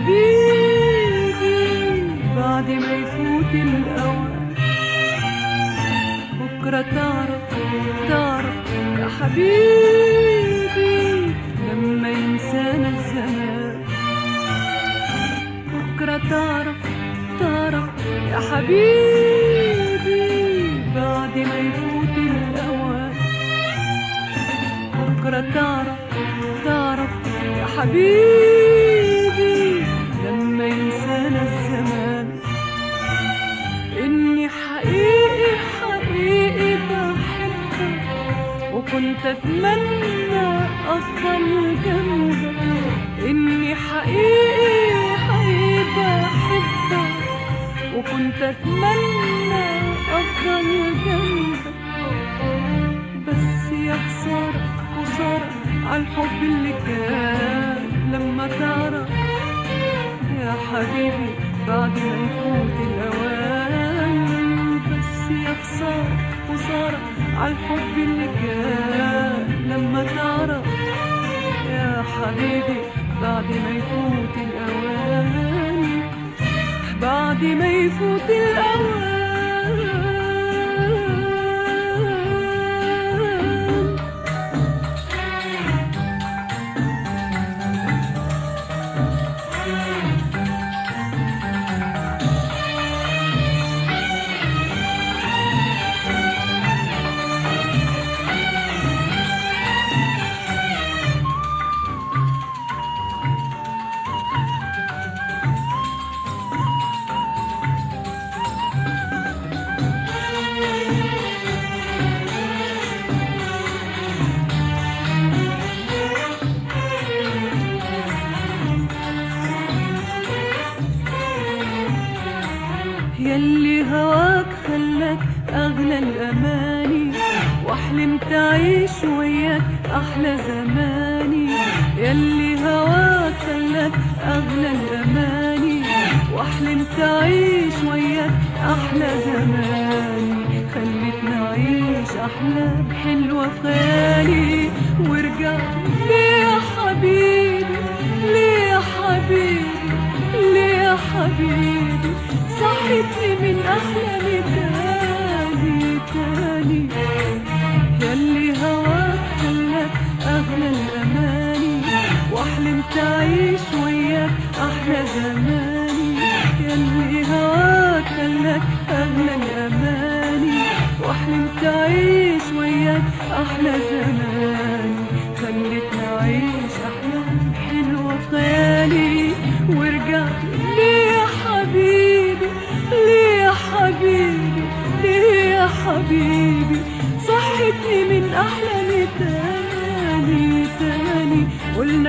حبيبي بعد ما يفوت الأوان بكرة تعرف تعرف يا حبيبي لما ينسانا الزمان بكرة تعرف تعرف يا حبيبي بعد ما يفوت الأوان بكرة تعرف تعرف يا حبيبي لما ينسانا الزمان إني حقيقي حقيقي بحبك وكنت أتمنى أفضل جنبك إني حقيقي حقيقي بحبك وكنت أتمنى أفضل جنبك بس يا خسارة خسارة عالحب اللي كان لما تعرف يا حبيبي بعد ما يفوت الأوان بس يا خسارة خسارة عالحب اللي كان لما تعرف يا حبيبي بعد ما يفوت الأوان بعد ما يفوت الأوان يلي هواك خلاك أغلى الأماني وحلمت أعيش وياك أحلى زماني يلي هواك خلاك أغلى الأماني وحلمت أعيش وياك أحلى زماني خلتني أعيش أحلام حلوة في خيالي ورجع ليه يا حبيبي ليه يا حبيبي ليه يا حبيبي صحتني من أحلامي تاني تاني يلي هواك خلاك أغلى الأماني وحلمت أعيش وياك أحلى زماني يلي هواك خلاك أغلى الأماني وحلمت أعيش وياك أحلى زماني خلتني أعيش أحلام حلوة في خيالي ورجعت ليه يا حبيبي ليه يا حبيبي ليه يا حبيبي صحتني من أحلامي تاني تاني قلنا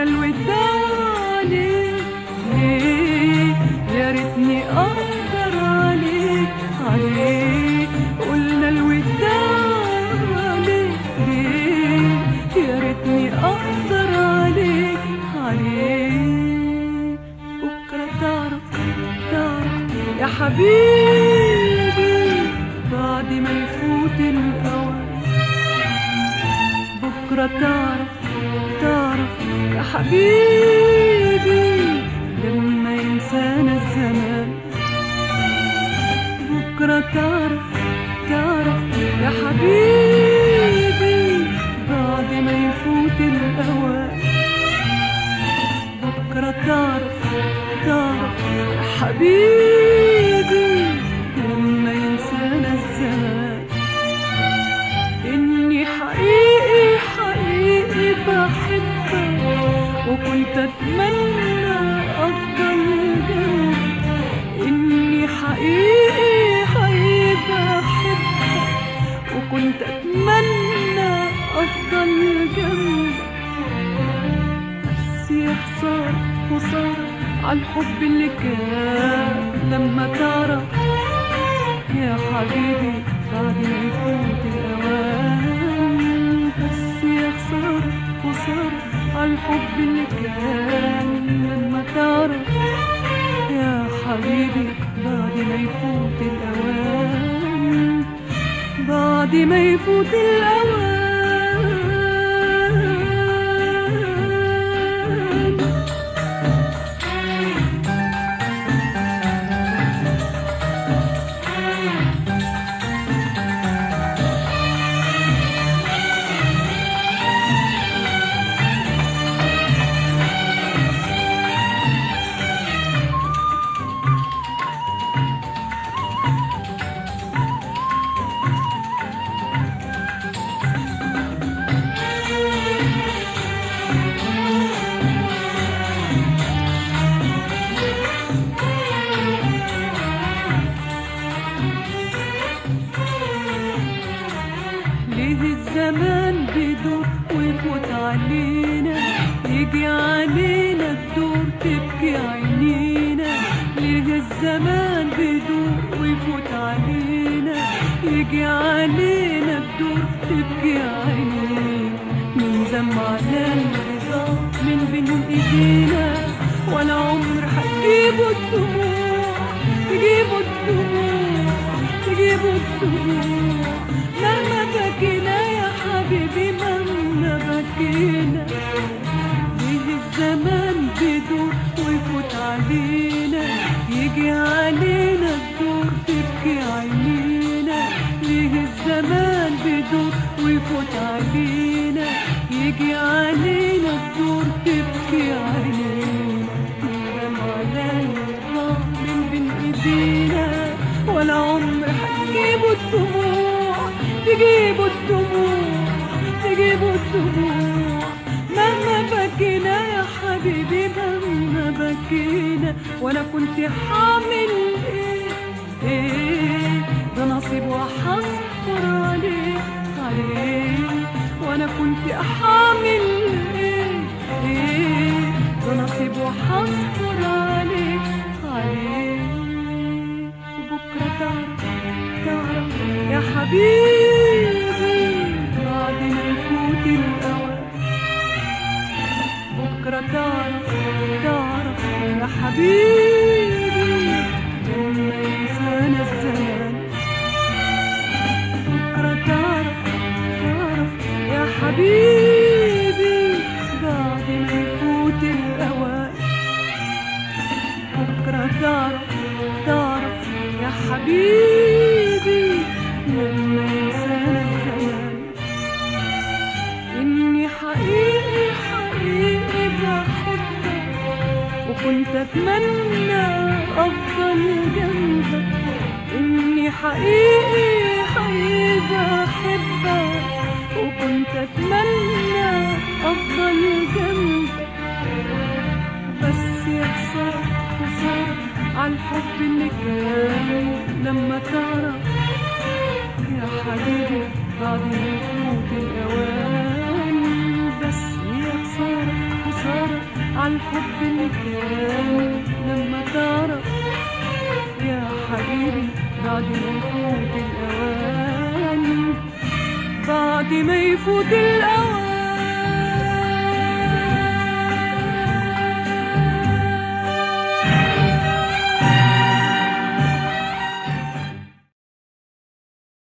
الوداني ليه يا ريتني أقدر عليك عليك قلنا الوداني ليه يا ريتني أقدر عليك عليك بكرة تعرف تعرف يا حبيبي بعد ما يفوت الأوان بكرة تعرف تعرف يا حبيبي لما ينسانا الزمان بكرة تعرف تعرف يا حبيبي بعد ما يفوت الأوان بكرة تعرف تعرف يا حبيبي لما ينسانا الزمان إني حقيقي حقيقي بحبك وكنت أتمنى أفضل جنبك إني حقيقي حقيقي بحبك وكنت أتمنى أفضل جنبك بس يا خسارة خسارة عالحب اللي كان لما تعرف يا حبيبي بعد ما يفوت الأوان بس يا خسارة خسارة عالحب اللي كان لما تعرف يا حبيبي بعد ما يفوت الأوان بعد ما يفوت الأوان يجي علينا الدور تبكي عينينا من دمعنا الرضا من بين ايدينا ولا عمر هتجيبوا الدموع تجيبوا الدموع تجيبوا الدموع مهما بكينا يا حبيبي مهما بكينا ليه الزمان بيدور ويفوت علينا يجي علينا الدور تبكي عينينا ليه الزمان بيدور ويفوت علينا يجي علينا الدور تبكي عينينا دمعنا يطلع من بين ايدينا ولا عمر هتجيبوا الدموع تجيبوا الدموع تجيبوا الدموع مهما بكينا يا حبيبي مهما بكينا وانا كنت حامل ايه ايه ده نصيب وحصبر عليه عليه وانا كنت حامل ايه ايه ده نصيب وحصبر عليه عليه وبكره تعرف تعرف يا حبيبي بعد ما يفوت الاوان بكرة تعرف تعرف يا حبيبي لما ينسانا الزمان بكرة تعرف تعرف يا حبيبي بعد ما يفوت الأوان بكرة تعرف تعرف يا حبيبي لما ينسانا الزمان إني حقيقي حقيقي بحبك وكنت أتمنى أفضل جنبك إني حقيقي حقيقي بحبك وكنت أتمنى أفضل جنبك بس يا خسارة خسارة عالحب اللي كان لما تعرف يا حبيبي بعد ما يفوت الأوان بس يا خسارة خسارة عالحب اللي كان لما تعرف يا حبيبي بعد ما يفوت الأوان بعد ما يفوت الأوان